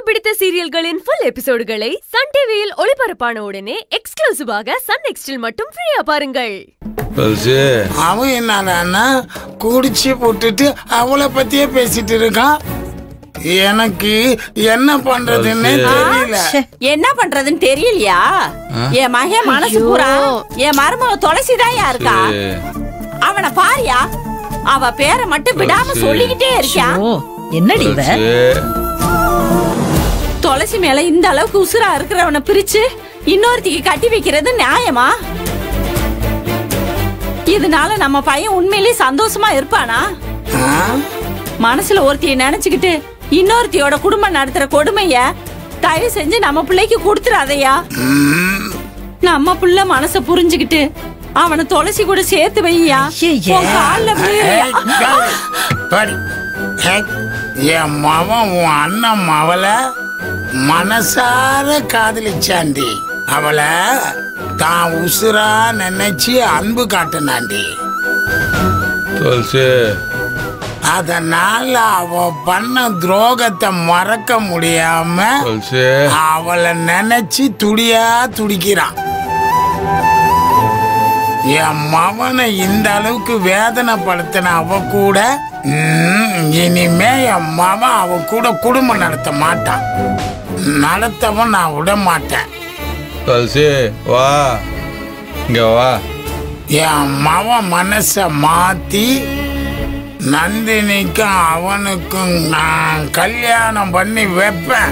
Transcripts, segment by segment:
பிடித்த சீரியல்களின் full எபிசோடுகளை Sun டிவியில் ஒளிபரப்பான உடனே எக்ஸ்க்ளூசிவாக சன் நெக்ஸ்டில் மட்டும் ஃப்ரீயா பாருங்கள் துளசி அவன் என்னடான்னா குடிச்சு போட்டுட்டு அவளை பத்தியே பேசிட்டு இருக்கான் எனக்கு என்ன பண்றதுன்னு தெரியல ச்சே, என்ன பண்றதுன்னு தெரியலையா என் மகன் மனசு பூரா என் மருமக துளசிதான் இருக்கா அவனை பாரியா அவ பேரை மட்டும் விடாம துளசி. சொல்லிக்கிட்டே இருக்கான் ஓ என்னடி இவ துளசி துளசி மேல இந்த அளவுக்கு உசுரா இருக்கிறவனை பிரிச்சு இன்னொருத்திக்கு கட்டி வைக்கிறது நியாயமா இதனால நம்ம பையன் உண்மையிலேயே சந்தோஷமா இருப்பானா ஆ? மனசுல ஒருத்திய நினைச்சுக்கிட்டு இன்னொருத்தியோட குடும்பம் நடத்துற கொடுமைய தயவு செஞ்சு நம்ம பிள்ளைக்கு கொடுத்துறாதையா ம், நம்ம புள்ள மனச புரிஞ்சுக்கிட்டு அவனை துளசி கூட சேர்த்து வையா ஐயையே. உன் கால்ல விழுறியா? ஏய், கேளு. பாடி. ஏய், என் மவன் உன் அண்ணன் மவளை மனசார காதலிச்சாண்டி அவளை தான் உசுரா நினைச்சு அன்பு காட்டுனாண்டி துளசி அதனால அவ பண்ண துரோகத்தை மறக்க முடியாம துளசி அவளை நினைச்சு துடியா துடிக்கிறான் என் மவனை இந்த அளவுக்கு வேதனைப்படுத்தின அவ கூட ம், இனிமே என் மவன் அவ கூட குடும்பம் நடத்த மாட்டான் நடத்தவன் நான் விட மாட்டேன் துளசி வா இங்க வா என் மவன் மனசை மாத்தி நந்தினிக்கும் அவனுக்கும் நான் கல்யாணம் பண்ணி வைப்பேன்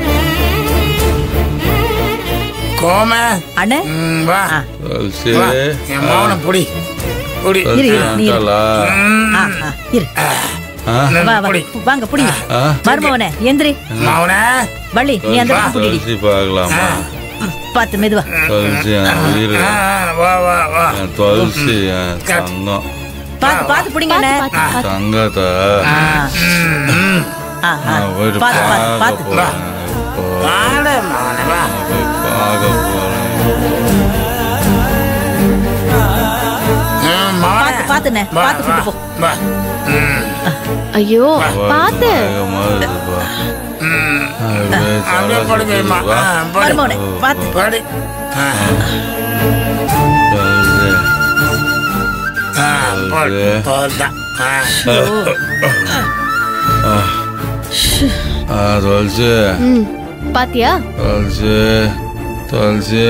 கோம அண்ணே ம், வா துளசி வா என் மவனை புடி புடி இரு, துளசி இரு, நீ இரு. வந்துட்டாளா? ஆ, ஆ, இரு ஆ? வா வா புடி வாங்க புடி ஆ? மருமவனே எந்திரி மவனே வள்ளி நீ அந்த பக்கம் புடிடி துளசி பார்க்கலாமா ம், பாத்து மெதுவா துளசி என் உயிர் ஆ, வா வா வா என் துளசி என் தங்கம் பாத்து பாத்து புடிங்க அண்ணே என் தங்கத்தை ஆ, ம், ஆ, ஆ. நான் போயிட்டு பாத்து பாத்து பார்க்க பாத்து போறேன் இப்போ வாடா மவனே வா போய் பார்க்க போறேன் ம், மவனே பாத்து பாத்துண்ணே வா, பாத்து கூட்டு போ வா ம், ஐயோ பாத்து பயமா இருக்குப்பா. ம். அப்படியே அப்படியே தலை படுக்கையுமா சுத்துதுப்பா. மருமவனே பாத்து படி ஆ, துளசி. ஆ, போடு, போடுதான். ஆ. ஆ, துளசி ம் பாத்தியா துளசி துளசி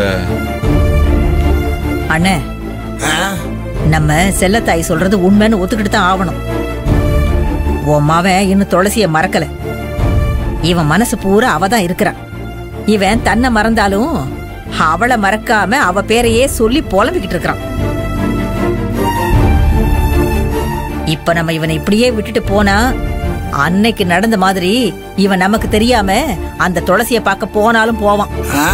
அண்ணே ஆ? நம்ம செல்லத்தாய் சொல்றது உண்மைன்னு ஒத்துக்கிட்டு தான் ஆகணும் உன் மவன் இன்னும் துளசிய மறக்கல இவன் மனசு பூரா அவ தான் இருக்கிறான் இவன் தன்னை மறந்தாலும் அவளை மறக்காம அவ பேரையே சொல்லி புலம்பிக்கிட்டு இருக்கிறான் இப்ப நம்ம இவனை இப்படியே விட்டுட்டு போனா அன்னைக்கு நடந்த மாதிரி இவன் நமக்கு தெரியாம அந்த துளசிய பார்க்க போனாலும் போவான் ஆ?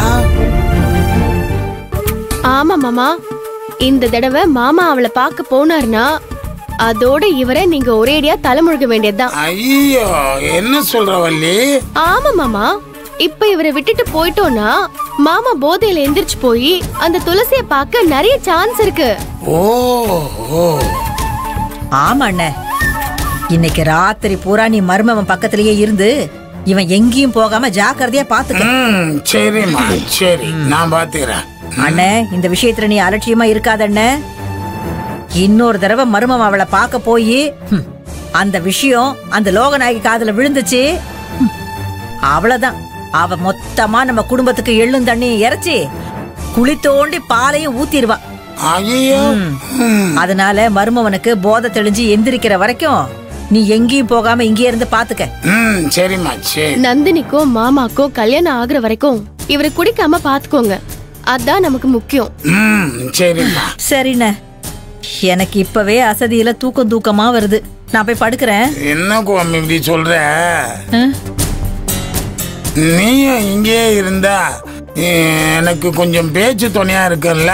ஆமா மாமா இந்த தடவை மாமா அவளை பார்க்க போனாருன்னா அதோட இவரை நீங்க ஒரேடியா தலைமுழுக வேண்டியதுதான் ஐயோ என்ன சொல்ற வள்ளி ஆமா மாமா இப்ப இவரை விட்டுட்டு போயிட்டோம்னா மாமா போதையில எந்திரிச்சு போய் அந்த துளசிய பார்க்க நிறைய சான்ஸ் இருக்கு ஓ ஓ ஆமா அண்ணே இன்னைக்கு ராத்திரி பூரா நீ மருமவன் பக்கத்திலேயே இருந்து இவன் எங்கேயும் போகாம ஜாக்கிரதையா பாத்துக்க ம் சரிம்மா சரி நான் பாத்துக்கிறேன் அண்ணே இந்த விஷயத்துல நீ அலட்சியமா இருக்காத அண்ணே இன்னொரு தடவை மருமவன் அவளை பார்க்க போய் ஹம், அந்த விஷயம் அந்த லோகநாயகி காதுல விழுந்துச்சு ஹம், அவ்வளவுதான் அவ மொத்தமா நம்ம குடும்பத்துக்கு எள்ளும் தண்ணியும் இறைச்சி குழி தோண்டி பாலையும் ஊத்திடுவா ஐயோ ம். அதனால மருமவனுக்கு போதை தெளிஞ்சு எந்திரிக்கிற வரைக்கும் நீ எங்கேயும் போகாம இங்கே இருந்து பாத்துக்க ம் சரிம்மா சரி நந்தினிக்கும் மாமாக்கும் கல்யாணம் ஆகுற வரைக்கும் இவரை குடிக்காம பாத்துக்கோங்க அதான் நமக்கு முக்கியம் ம் சரிம்மா சரிண்ணே எனக்கு இப்பவே அசதியில தூக்கம் தூக்கமா வருது நான் போய் படுக்கிறேன் என்ன கோமி இப்படி சொல்ற ஆ? நீயும் இங்கேயே இருந்தா எனக்கு கொஞ்சம் பேச்சு துணையா இருக்கும்ல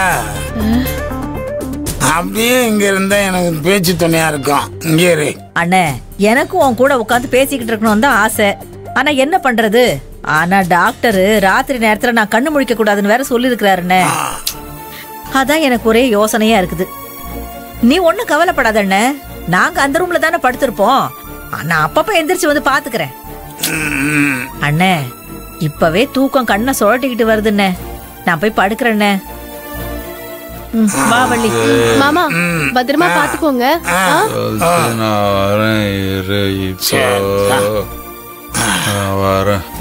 அப்படியே இங்க இருந்தா எனக்கு பேச்சு துணையா இருக்கும் இங்கே இரு அண்ணே எனக்கும் உன் கூட உட்காந்து பேசிக்கிட்டு இருக்கணும் தான் ஆசை ஆனா என்ன பண்றது ஆனா டாக்டர் ராத்திரி நேரத்துல நான் கண்ணு முழிக்க கூடாதுன்னு வேற சொல்லியிருக்கிறாருண்ணே அதான் எனக்கு ஒரே யோசனையா இருக்குது நீ ஒண்ணும் கவலைப்படாத அண்ணே நாங்க அந்த ரூம்ல தானே படுத்திருப்போம் நான் அப்பப்ப எந்திரிச்சு வந்து பாத்துக்கிறேன் அண்ணே இப்பவே தூக்கம் கண்ணை சுழட்டிக்கிட்டு வருதுண்ணே நான் போய் படுக்கிறேண்ணே ம், வா வள்ளி மாமா பத்திரமா பாத்துக்கோங்க ஆ? துளசி நான் வரேன் இரு இப்போ சரி, நான் வரேன்